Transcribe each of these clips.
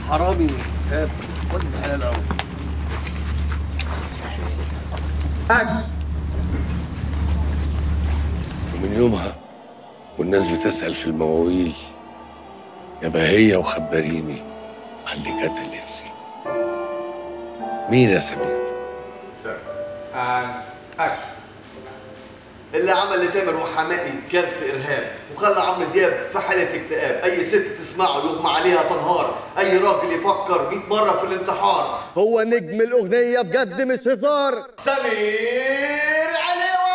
حرامي هات خد الحلال اهو ومن يومها والناس بتسأل في المواويل يا بهية وخبريني عن اللي قتل ياسين مين يا سمير؟ اللي عمل لتامر وحمائي كارت ارهاب وخلى عمرو دياب في حاله اكتئاب اي ست تسمعه يغمى عليها تنهار اي راجل يفكر 100 مره في الانتحار هو نجم الأغنية بجد مش هزار سمير عليوه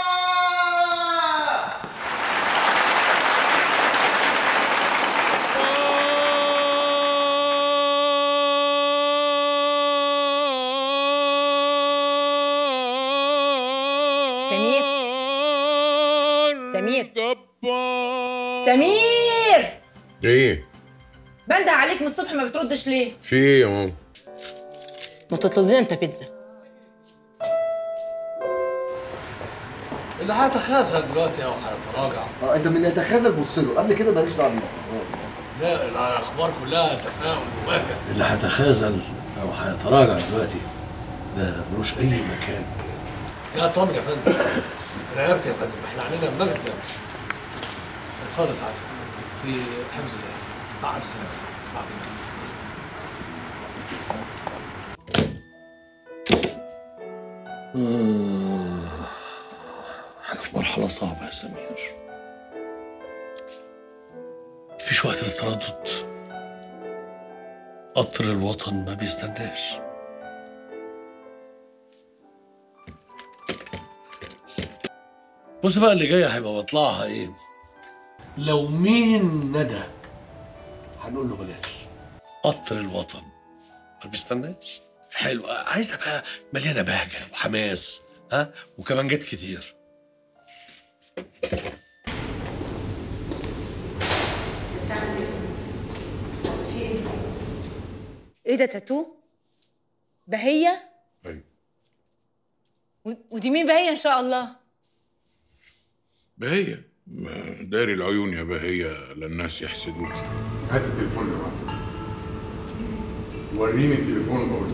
سمير سمير سمير ايه؟ بنده عليك من الصبح ما بتردش ليه؟ في ايه يا ماما؟ ما تطلب لنا انت بيتزا اللي هيتخاذل دلوقتي او هيتراجع اه انت من يتخاذل بص له قبل كده ماليش دعوه بيه لا الاخبار كلها تفاؤل وواجع اللي هيتخاذل او هيتراجع دلوقتي ده ملوش اي مكان لا طمن يا فندم رقبت يا فندم احنا علينا ما بننامش اتفضل سعادتك في حفظ الله مع الف سلامه مع السلامه مع السلامة. احنا في مرحلة صعبة يا سمير مفيش وقت للتردد قطر الوطن ما بيستناش بص بقى اللي جاي هيبقى مطلعها ايه لو مين ندى هنقول له بلاش قطر الوطن ما بيستناش حلو عايزه بقى مليانه بهجه وحماس ها وكمان جت كتير ايه ده تاتو؟ بهية؟ أيوة. و- ودي مين بهية ان شاء الله؟ بهية ما داري العيون يا بهية للناس يحسدوك هات التليفون اللي معاك وريني التليفون بقول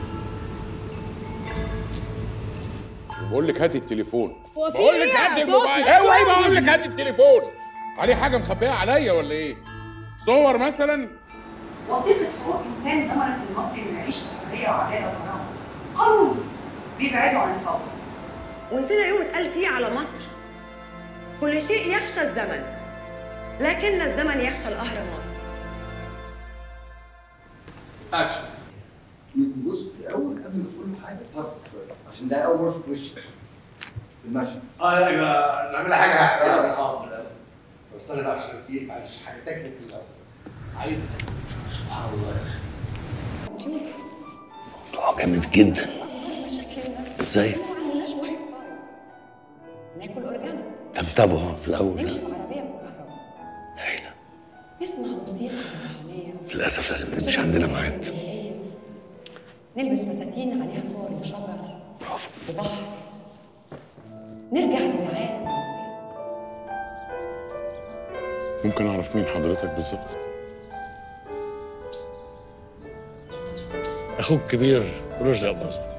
بقول لك هات التليفون بقول لك هات الموبايل اوعي بقول لك هات التليفون عليه حاجة مخبية عليا ولا ايه؟ صور مثلا وثيقة حقوق إنسان ضمنت للمصري إنه يعيش بحرية وعدالة وكرامة. قانون بيبعده عن الفوضى. ونسينا يوم اتقال فيه على مصر كل شيء يخشى الزمن لكن الزمن يخشى الأهرامات بص الاول قبل ما تقول له حاجه فرق شويه عشان ده اول مره اشوف وشك في المشهد اه لا يبقى نعمل حاجه اه طب استنى بقى عشان ايه معلش حاجه تكنيك الاول عايز سبحان الله يا اخي موضوع جامد جدا ازاي؟ ناكل أورجانيك طب تابعه في الاول نمشي بعربية بالكهرباء هايلة نسمع موسيقى روحانية للاسف لازم نمشي عندنا ميعاد نلبس فساتين عليها صور لشجر برافو وبحر نرجع للعالم ممكن اعرف مين حضرتك بالظبط اخوك كبير رشدي اباظه